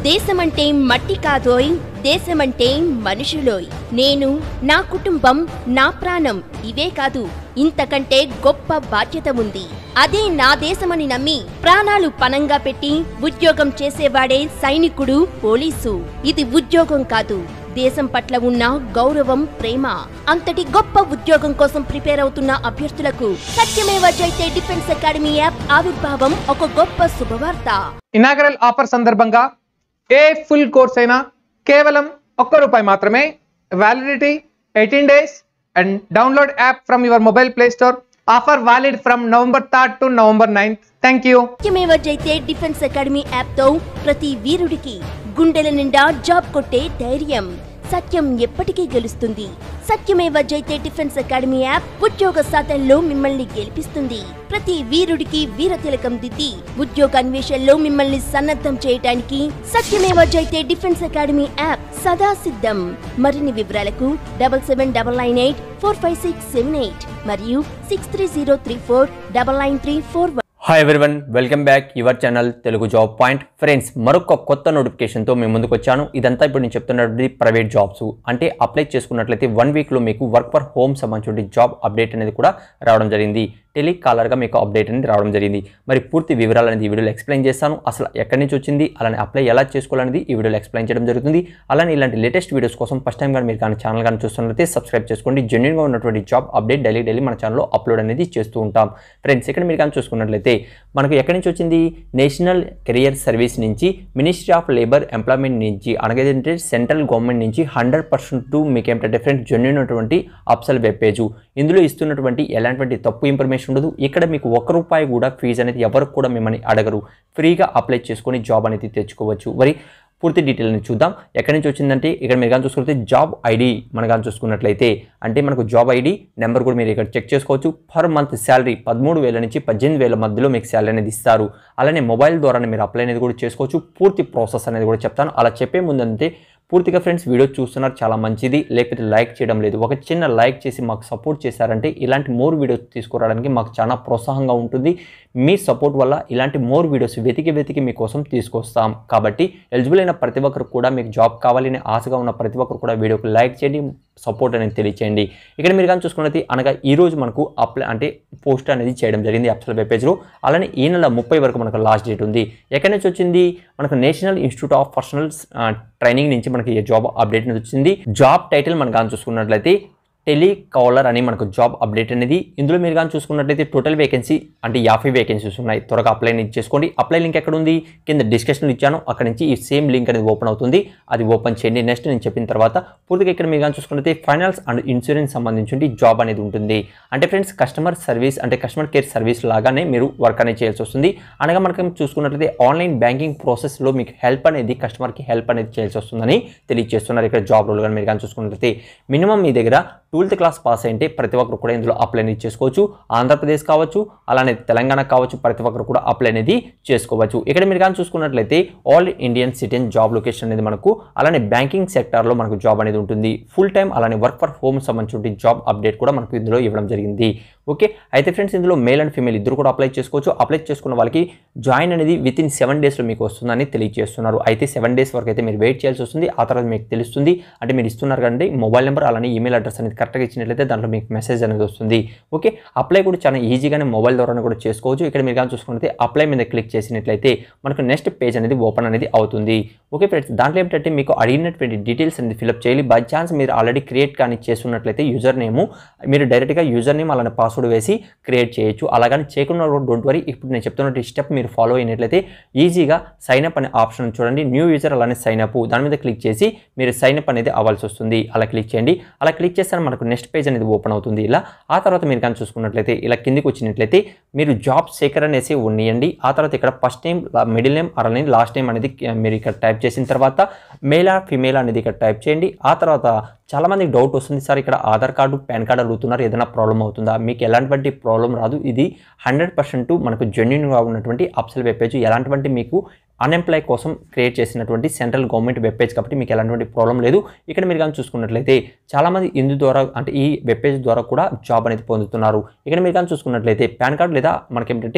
దేశమంటే మట్టి కాదోయ్ దేశమంటే మనుషులోయ్ నేను నా కుటుంబం నా ప్రాణం ఇవే కాదు ఇంతకంటే గొప్ప బాధ్యత ఉంది అదే నా దేశమని నమ్మి ప్రాణాలు పనంగా పెట్టి ఉద్యోగం చేసేవాడే సైనికుడు పోలీసు ఇది ఉద్యోగం కాదు దేశం పట్ల ఉన్న గౌరవం ప్రేమ అంతటి గొప్ప ఉద్యోగం కోసం ప్రిపేర్ అవుతున్న అభ్యర్థులకు సత్యమేవ జైతే డిఫెన్స్ అకాడమీ యాప్ ఆవిర్భావం ఒక గొప్ప శుభవార్త ఇనాగరల్ ఆఫర్ సందర్భంగా ఏ ఫుల్ కోర్స్ అయినా కేవలం ఒక్క రూపాయి మాత్రమే validity eighteen days and download app from your mobile play store offer valid from November third to November ninth thank you సత్యమేవ జైతే డిఫెన్స్ అకాడమీ యాప్ తో ప్రతి వీరుడికి గుండెల నిండా జాబ్ కొట్టే ధైర్యం సత్యం ఎప్పటికీ గెలుస్తుంది సత్యమేవ జైతే డిఫెన్స్ అకాడమీ యాప్ ఉద్యోగ సాధనలో మిమ్మల్ని గెలిపిస్తుంది ప్రతి వీరుడికి వీర తిలకం దిద్ది ఉద్యోగ అన్వేషణలో మిమ్మల్ని సన్నద్ధం చేయడానికి సత్యమేవ జైతే డిఫెన్స్ అకాడమీ యాప్ సదా సిద్ధం మరిన్ని వివరాలకు double seven double nine eight four five six seven eight మరియు six three zero three four double nine three four hi everyone welcome back your channel Telugu job point friends మరొక కొత్త నోటిఫికేషన్తో మేము ముందుకు వచ్చాను ఇదంతా ఇప్పుడు నేను చెప్తున్నటువంటి ప్రైవేట్ జాబ్స్ అంటే అప్లై చేసుకున్నట్లయితే వన్ వీక్లో మీకు వర్క్ ఫర్ హోమ్ సంబంధించిన జాబ్ అప్డేట్ అనేది కూడా రావడం జరిగింది టెలికాలర్గా మీకు అప్డేట్ అనేది రావడం జరిగింది మరి పూర్తి వివరాలు అనేది ఈ వీడియోలో ఎక్స్ప్లెయిన్ చేస్తాను అసలు ఎక్కడి నుంచి వచ్చింది అలానే అప్లై ఎలా చేసుకోవాలనేది ఈ వీడియోలో ఎక్స్ప్లెయిన్ చేయడం జరుగుతుంది అలానే ఇలాంటి లేటెస్ట్ వీడియోస్ కోసం ఫస్ట్ టైం కానీ మీరు కానీ ఛానల్ కానీ చూస్తున్నట్లయితే సబ్స్క్రైబ్ చేసుకోండి జెన్యున్గా ఉన్నటువంటి జాబ్ అప్డేట్ డైలీ డైలీ మన ఛానల్లో అప్లోడ్ అనేది చేస్తూ ఉంటాం ఫ్రెండ్స్ ఇక్కడ మీరు కానీ చూసుకున్నట్లయితే మనకు ఎక్కడి నుంచి వచ్చింది నేషనల్ కెరియర్ సర్వీస్ నుంచి మినిస్ట్రీ ఆఫ్ లేబర్ ఎంప్లాయ్మెంట్ నుంచి అనగా సెంట్రల్ గవర్నమెంట్ నుంచి హండ్రెడ్ పర్సెంట్ మీకు ఏంటంటే ఫ్రెండ్స్ జెన్యున్ ఉన్నటువంటి అప్సల్ వెబ్ పేజ్ ఇందులో ఇస్తున్నటువంటి ఎలాంటి తప్పు ఇన్ఫర్మేషన్ ఉండదు ఇక్కడ మీకు ఒక్క రూపాయి కూడా ఫీజు అనేది ఎవరికి కూడా మిమ్మల్ని అడగరు ఫ్రీగా అప్లై చేసుకొని జాబ్ అనేది తెచ్చుకోవచ్చు మరి పూర్తి డీటెయిల్ని చూద్దాం ఎక్కడి నుంచి వచ్చిందంటే ఇక్కడ మీరు కానీ చూసుకుంటే జాబ్ ఐడి మనం కానీ చూసుకున్నట్లయితే అంటే మనకు జాబ్ ఐడి నెంబర్ కూడా మీరు ఇక్కడ చెక్ చేసుకోవచ్చు పర్ మంత్ శాలరీ పదమూడు వేల నుంచి పద్దెనిమిది వేల మధ్యలో మీకు శాలరీ అనేది ఇస్తారు అలానే మొబైల్ ద్వారా మీరు అప్లై అనేది కూడా చేసుకోవచ్చు పూర్తి ప్రాసెస్ అనేది కూడా చెప్తాను అలా చెప్పే ముందంటే పూర్తిగా ఫ్రెండ్స్ వీడియో చూస్తున్నారు చాలా మంచిది లేకపోతే లైక్ చేయడం లేదు ఒక చిన్న లైక్ చేసి మాకు సపోర్ట్ చేశారంటే ఇలాంటి మోర్ వీడియోస్ తీసుకురావడానికి మాకు చాలా ప్రోత్సాహంగా ఉంటుంది మీ సపోర్ట్ వల్ల ఇలాంటి మోర్ వీడియోస్ వెతికి వెతికి మీకోసం తీసుకొస్తాం కాబట్టి ఎలిజిబుల్ అయిన ప్రతి ఒక్కరు కూడా మీకు జాబ్ కావాలని ఆశగా ఉన్న ప్రతి ఒక్కరు కూడా వీడియోకి లైక్ చేయండి సపోర్ట్ అనేది తెలియచేయండి ఇక్కడ మీరు కానీ చూసుకున్నది అనగా ఈ రోజు మనకు అప్లై అంటే పోస్ట్ అనేది చేయడం జరిగింది అప్సల్ వెబ్ పేజ్లో అలానే ఈ నెల ముప్పై వరకు మనకు లాస్ట్ డేట్ ఉంది ఎక్కడి నుంచి వచ్చింది మనకు national institute of personnel training నుంచి మనకి ఈ జాబ్ అప్డేట్ అనేది వచ్చింది జాబ్ టైటిల్ మనం కానీ చూసుకున్నట్లయితే టెలికాలర్ అని మనకు జాబ్ అప్డేట్ అనేది ఇందులో మీరు కానీ చూసుకున్నట్లయితే టోటల్ వేకెన్సీ అంటే యాభై వేకెన్సీస్ ఉన్నాయి త్వరగా అప్లై చేసుకోండి అప్లై లింక్ ఎక్కడ ఉంది కింద డిస్క్రిప్షన్ ఇచ్చాను అక్కడ నుంచి ఈ సేమ్ లింక్ అనేది ఓపెన్ అవుతుంది అది ఓపెన్ చేయండి నెక్స్ట్ నేను చెప్పిన తర్వాత పూర్తిగా ఇక్కడ మీరు కానీ చూసుకున్నట్లయితే ఫైనాన్స్ అండ్ ఇన్సూరెన్స్ సంబంధించి జాబ్ అనేది ఉంటుంది అంటే ఫ్రెండ్స్ కస్టమర్ సర్వీస్ అంటే కస్టమర్ కేర్ సర్వీస్ లాగానే మీరు వర్క్ అనేది చేయాల్సి వస్తుంది అనగా మనకి చూసుకున్నట్లయితే ఆన్లైన్ బ్యాంకింగ్ ప్రాసెస్లో మీకు హెల్ప్ అనేది కస్టమర్కి హెల్ప్ అనేది చేయాల్సి వస్తుందని తెలియజేస్తున్నారు ఇక్కడ జాబ్ రోల్ కానీ మీరు కానీ చూసుకున్నట్లయితే మినిమం మీ దగ్గర ట్వెల్త్ క్లాస్ పాస్ అయితే ప్రతి ఒక్కరు కూడా ఇందులో అప్లై అనేది చేసుకోవచ్చు ఆంధ్రప్రదేశ్ కావచ్చు అలానే తెలంగాణ కావచ్చు ప్రతి ఒక్కరు కూడా అప్లై అనేది చేసుకోవచ్చు ఇక్కడ మీరు కానీ చూసుకున్నట్లయితే all Indian citizen job location అనేది మనకు అలానే బ్యాంకింగ్ సెక్టార్లో మనకు జాబ్ అనేది ఉంటుంది ఫుల్ టైం అలానే వర్క్ ఫర్ హోమ్ సంబంధించి జాబ్ అప్డేట్ కూడా మనకు ఇందులో ఇవ్వడం జరిగింది ఓకే అయితే ఫ్రెండ్స్ ఇందులో మేల్ అండ్ ఫీమేల్ ఇద్దరు కూడా అప్లై చేసుకోవచ్చు అప్లై చేసుకున్న వాళ్ళకి జాయిన్ అనేది విత్ ఇన్ సెవెన్ డేస్లో మీకు వస్తుందని తెలియజేస్తున్నారు అయితే సెవెన్ డేస్ వరకు అయితే మీరు వెయిట్ చేయాల్సి వస్తుంది ఆ తర్వాత మీకు తెలుస్తుంది అంటే మీరు ఇస్తున్నారు కంటే మొబైల్ నెంబర్ అలానే ఈమెయిల్ అడ్రస్ అనేది కరెక్ట్గా ఇచ్చినట్లయితే దాంట్లో మీకు మెసేజ్ అనేది వస్తుంది ఓకే అప్లై కూడా చాలా ఈజీగానే మొబైల్ ద్వారా కూడా చేసుకోవచ్చు ఇక్కడ మీరు కానీ చూసుకుంటే అప్లై మీద క్లిక్ చేసినట్లయితే మనకు నెక్స్ట్ పేజ్ అనేది ఓపెన్ అనేది అవుతుంది ఓకే ఫ్రెండ్స్ దాంట్లో ఏంటంటే మీకు అడిగినటువంటి డీటెయిల్స్ అనేది ఫిల్అప్ చేయాలి బై ఛాన్స్ మీరు ఆల్రెడీ క్రియేట్ కానీ చేస్తున్నట్లయితే యూజర్ నేమ్ మీరు డైరెక్ట్గా యూజర్ నేమ్ అలానే పాస్వర్డ్ వేసి క్రియేట్ చేయొచ్చు అలాగని చేయకుండా డోంట్ వరీ ఇప్పుడు నేను చెప్తున్న స్టెప్ మీరు ఫాలో అయినట్లయితే ఈజీగా సైన్ అప్ అనే ఆప్షన్ చూడండి న్యూ యూజర్ అలానే సైన్ అప్ దాని మీద క్లిక్ చేసి మీరు సైన్ అప్ అనేది అవ్వాల్సి వస్తుంది అలా క్లిక్ చేయండి అలా క్లిక్ చేస్తే మనకు నెక్స్ట్ పేజ్ అనేది ఓపెన్ అవుతుంది ఇలా ఆ తర్వాత మీరు కానీ చూసుకున్నట్లయితే ఇలా కిందికి వచ్చినట్లయితే మీరు జాబ్ సేకర్ అనేసి ఉన్నయండి ఆ తర్వాత ఇక్కడ ఫస్ట్ నేమ్ మిడిల్ నేమ్ అలానే లాస్ట్ నేమ్ అనేది మీరు ఇక్కడ టైప్ చేసిన తర్వాత మేలా ఫిమేల్ అనేది ఇక్కడ టైప్ చేయండి ఆ తర్వాత చాలామందికి డౌట్ వస్తుంది సార్ ఇక్కడ ఆధార్ కార్డు పాన్ కార్డు అడుగుతున్నారు ఏదైనా ప్రాబ్లం అవుతుందా మీకు ఎలాంటి ప్రాబ్లం రాదు ఇది హండ్రెడ్ పర్సెంట్ మనకు జెన్యున్గా ఉన్నటువంటి అప్సల్ వెబ్ పేజ్ ఎలాంటి మీకు అన్ఎంప్లాయ్ కోసం క్రియేట్ చేసినటువంటి సెంట్రల్ గవర్నమెంట్ వెబ్ పేజ్ కాబట్టి మీకు ఎలాంటి ప్రాబ్లం లేదు ఇక్కడ మీరు కానీ చూసుకున్నట్లయితే చాలామంది ఇందు ద్వారా అంటే ఈ వెబ్ పేజ్ ద్వారా కూడా జాబ్ అనేది పొందుతున్నారు ఇక్కడ మీరు కానీ చూసుకున్నట్లయితే పాన్ కార్డ్ లేదా మనకి ఏంటంటే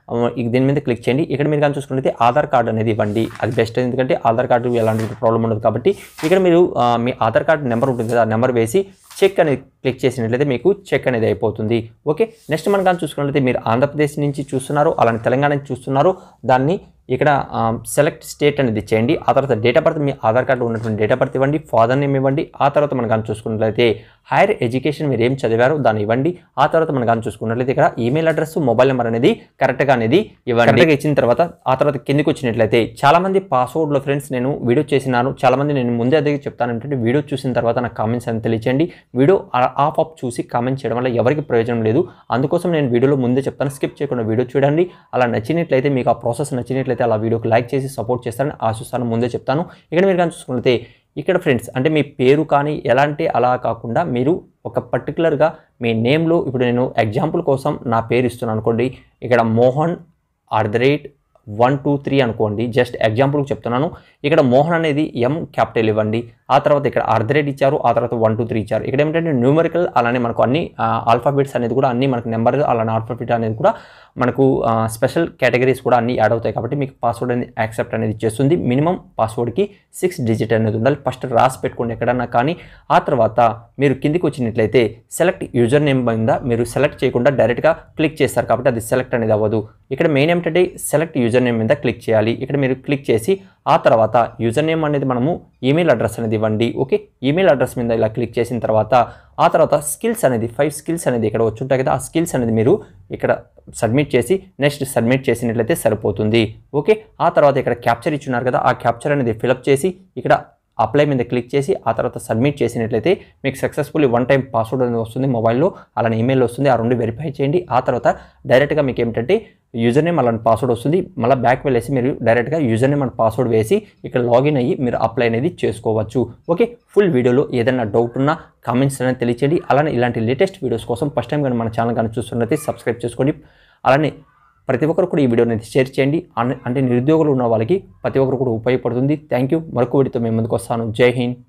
ఇక దీని మీద క్లిక్ చేయండి ఇక్కడ మీరు కానీ చూసుకుంటే ఆధార్ కార్డు అనేది ఇవ్వండి అది బెస్ట్ ఎందుకంటే ఆధార్ కార్డు ఎలాంటి ప్రాబ్లం ఉండదు కాబట్టి ఇక్కడ మీరు ఆ, మీ ఆధార్ కార్డు నెంబర్ ఉంటుంది కదా ఆ నెంబర్ వేసి చెక్ అనేది క్లిక్ చేసినట్లయితే మీకు చెక్ అనేది అయిపోతుంది ఓకే నెక్స్ట్ మనం కానీ చూసుకున్నట్లయితే మీరు ఆంధ్రప్రదేశ్ నుంచి చూస్తున్నారు అలానే తెలంగాణ నుంచి చూస్తున్నారు దాన్ని ఇక్కడ సెలెక్ట్ స్టేట్ అనేది చేయండి ఆ తర్వాత డేట్ ఆఫ్ బర్త్ మీ ఆధార్ కార్డు ఉన్నటువంటి డేట్ ఆఫ్ బర్త్ ఇవ్వండి ఫాదర్ నేమ్ ఇవ్వండి ఆ తర్వాత మనం కానీ చూసుకున్నట్లయితే హైయర్ ఎడ్యుకేషన్ మీరు ఏం చదివారో దాన్ని ఇవ్వండి ఆ తర్వాత మనం కానీ చూసుకున్నట్లయితే ఇక్కడ ఈమెయిల్ అడ్రస్ మొబైల్ నెంబర్ అనేది కరెక్ట్గా అనేది ఇవ్వండి కరెక్ట్గా ఇచ్చిన తర్వాత ఆ తర్వాత కిందికి వచ్చినట్లయితే చాలా మంది పాస్వర్డ్లో ఫ్రెండ్స్ నేను వీడియో చేసినాను చాలా మంది నేను ముందే అదే చెప్తాను ఏంటంటే వీడియో చూసిన తర్వాత నాకు కామెంట్స్ అని తెలియచేయండి వీడియో ఆఫ్ ఆఫ్ చూసి కామెంట్ చేయడం వల్ల ఎవరికి ప్రయోజనం లేదు అందుకోసం నేను వీడియోలో ముందే చెప్తాను స్కిప్ చేయకుండా వీడియో చూడండి అలా నచ్చినట్లయితే మీకు ఆ ప్రాసెస్ నచ్చినట్లయితే అలా వీడియోకి లైక్ చేసి సపోర్ట్ చేస్తారని ఆశిస్తాను ముందే చెప్తాను ఇక్కడ మీరు కానీ చూసుకుంటే ఇక్కడ ఫ్రెండ్స్ అంటే మీ పేరు కానీ ఎలాంటి అలా కాకుండా మీరు ఒక పర్టికులర్గా మీ నేమ్లో ఇప్పుడు నేను ఎగ్జాంపుల్ కోసం నా పేరు ఇస్తున్నాను అనుకోండి ఇక్కడ Mohan at the rate one two three అనుకోండి జస్ట్ ఎగ్జాంపుల్కి చెప్తున్నాను ఇక్కడ మోహన్ అనేది ఎం క్యాపిటల్ ఇవ్వండి ఆ తర్వాత ఇక్కడ అర్ధ రేట్ ఇచ్చారు ఆ తర్వాత వన్ టూ త్రీ ఇచ్చారు ఇక్కడ ఏమిటంటే న్యూమరికల్ అలానే మనకు అన్ని ఆల్ఫాబెట్స్ అనేది కూడా అన్ని మనకు నెంబర్ అలానే ఆల్ఫాబెట్ అనేది కూడా మనకు స్పెషల్ కేటగిరీస్ కూడా అన్ని యాడ్ అవుతాయి కాబట్టి మీకు పాస్వర్డ్ అనేది యాక్సెప్ట్ అనేది చేస్తుంది మినిమం పాస్వర్డ్కి సిక్స్ డిజిట్ అనేది ఉండాలి ఫస్ట్ రాసి పెట్టుకోండి ఎక్కడన్నా కానీ ఆ తర్వాత మీరు కిందికి వచ్చినట్లయితే సెలెక్ట్ యూజర్ నేమ్ మీద మీరు సెలెక్ట్ చేయకుండా డైరెక్ట్గా క్లిక్ చేస్తారు కాబట్టి అది సెలెక్ట్ అనేది అవ్వదు ఇక్కడ మెయిన్ ఏమిటంటే సెలెక్ట్ యూజర్ నేమ్ మీద క్లిక్ చేయాలి ఇక్కడ మీరు క్లిక్ చేసి ఆ తర్వాత యూజర్ నేమ్ అనేది మనము ఈమెయిల్ అడ్రస్ అనేది ఇవ్వండి ఓకే ఈమెయిల్ అడ్రస్ మీద ఇలా క్లిక్ చేసిన తర్వాత ఆ తర్వాత స్కిల్స్ అనేది ఫైవ్ స్కిల్స్ అనేది ఇక్కడ వచ్చి ఉంటాయి కదా ఆ స్కిల్స్ అనేది మీరు ఇక్కడ సబ్మిట్ చేసి నెక్స్ట్ సబ్మిట్ చేసినట్లయితే సరిపోతుంది ఓకే ఆ తర్వాత ఇక్కడ క్యాప్చర్ ఇచ్చున్నారు కదా ఆ క్యాప్చర్ అనేది ఫిలప్ చేసి ఇక్కడ అప్లై మీద క్లిక్ చేసి ఆ తర్వాత సబ్మిట్ చేసినట్లయితే మీకు సక్సెస్ఫుల్లీ వన్ టైం పాస్వర్డ్ అనేది వస్తుంది మొబైల్లో అలానే ఈమెయిల్ వస్తుంది ఆ రెండు వెరిఫై చేయండి ఆ తర్వాత డైరెక్ట్గా మీకు ఏమిటంటే యూజర్ నేమ్ అలాంటి పాస్వర్డ్ వస్తుంది మళ్ళీ బ్యాక్ వెళ్ళేసి మీరు డైరెక్ట్గా యూజర్ నేమ్ అండ్ పాస్వర్డ్ వేసి ఇక్కడ లాగిన్ అయ్యి మీరు అప్లై అనేది చేసుకోవచ్చు ఓకే ఫుల్ వీడియోలో ఏదైనా డౌట్ ఉన్నా కామెంట్స్ అనేది తెలియచేయండి అలానే ఇలాంటి లేటెస్ట్ వీడియోస్ కోసం ఫస్ట్ టైం కానీ మన ఛానల్ కానీ చూస్తున్నట్లయితే సబ్స్క్రైబ్ చేసుకోండి అలానే ప్రతి ఒక్కరు కూడా ఈ వీడియోని షేర్ చేయండి అన్- అంటే నిరుద్యోగులు ఉన్న వాళ్ళకి ప్రతి ఒక్కరు కూడా ఉపయోగపడుతుంది థ్యాంక్ యూ మరొక వీడియోతో మేము ముందుకు వస్తాను జై హింద్